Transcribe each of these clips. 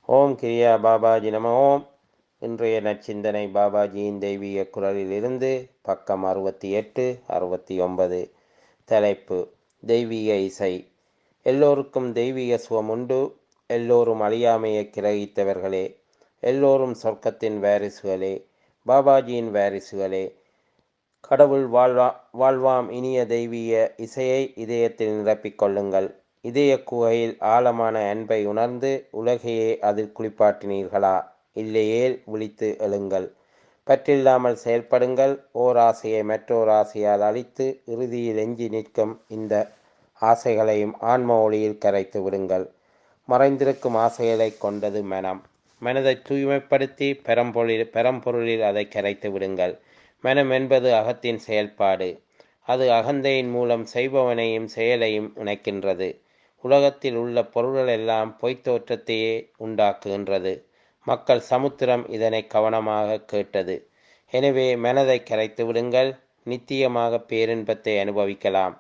ஓம் கிரியா பாபாஜி நம ஓம் இன்றைய நச்சிந்தனை பாபாஜியின் தெய்வீக குரலிலிருந்து பக்கம் அறுபத்தி எட்டு அறுபத்தி ஒன்பது தலைப்பு தெய்வீக இசை எல்லோருக்கும் தெய்வீக சுகம் உண்டு எல்லோரும் அழியாமையை கிரகித்தவர்களே எல்லோரும் சொர்க்கத்தின் வாரிசுகளே பாபாஜியின் வாரிசுகளே கடவுள் வாழ்வா வாழ்வாம் இனிய தெய்வீக இசையை இதயத்தில் நிரப்பிக் கொள்ளுங்கள் இதய குகையில் ஆழமான அன்பை உணர்ந்து உலகையே அதில் குளிப்பாட்டினீர்களா இல்லையேல் விழித்து எழுங்கள் பற்றில்லாமல் செயல்படுங்கள் ஓர் ஆசையை மற்றோர் ஆசையால் அழித்து இறுதியில் எஞ்சி நிற்கும் இந்த ஆசைகளையும் ஆன்ம ஒளியில் கரைத்து விடுங்கள் மறைந்திருக்கும் ஆசைகளை கொண்டது மனம் மனதை தூய்மைப்படுத்தி பெரம்பொருளில் பெரம்பொருளில் அதை கரைத்து விடுங்கள் மனம் என்பது அகத்தின் செயல்பாடு அது அகந்தையின் மூலம் செய்பவனையும் செயலையும் இணைக்கின்றது உலகத்தில் உள்ள பொருள்களெல்லாம் பொய்த் தோற்றத்தையே உண்டாக்குகின்றது மக்கள் சமுத்திரம் இதனை கவனமாக கேட்டது எனவே மனதை கரைத்து விடுங்கள் நித்தியமாக பேரின்பத்தை அனுபவிக்கலாம்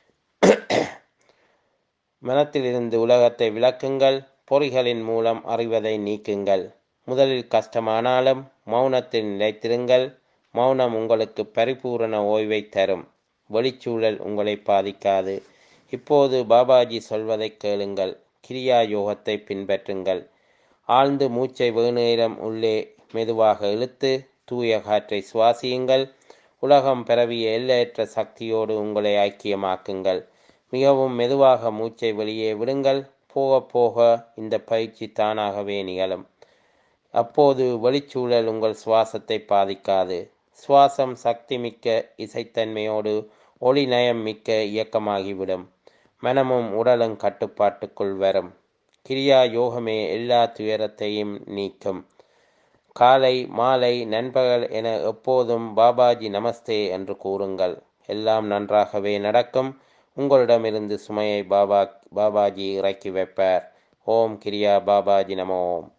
மனத்திலிருந்து உலகத்தை விளக்குங்கள் பொறிகளின் மூலம் அறிவதை நீக்குங்கள் முதலில் கஷ்டமானாலும் மௌனத்தில் நிலைத்திருங்கள் மௌனம் உங்களுக்கு பரிபூரண ஓய்வை தரும் வெளிச்சூழல் உங்களை பாதிக்காது இப்போது பாபாஜி சொல்வதை கேளுங்கள் கிரியா யோகத்தை பின்பற்றுங்கள் ஆழ்ந்து மூச்சை வெகுநேரம் உள்ளே மெதுவாக இழுத்து தூய காற்றை சுவாசியுங்கள் உலகம் பரவிய எல்லையற்ற சக்தியோடு உங்களை ஐக்கியமாக்குங்கள் மிகவும் மெதுவாக மூச்சை வெளியே விடுங்கள் போக போக இந்த பயிற்சி தானாகவே நிகழும் அப்போது வெளிச்சூழல் உங்கள் சுவாசத்தை பாதிக்காது சுவாசம் சக்தி மிக்க இசைத்தன்மையோடு ஒளி நயம் மிக்க இயக்கமாகிவிடும் மனமும் உடலும் கட்டுப்பாட்டுக்குள் வரும் கிரியா யோகமே எல்லா துயரத்தையும் நீக்கும் காலை மாலை நண்பகல் என எப்போதும் பாபாஜி நமஸ்தே என்று கூறுங்கள் எல்லாம் நன்றாகவே நடக்கும் உங்களிடமிருந்து சுமையை பாபா பாபாஜி இறக்கி வைப்பார் ஓம் கிரியா பாபாஜி நம ஓம்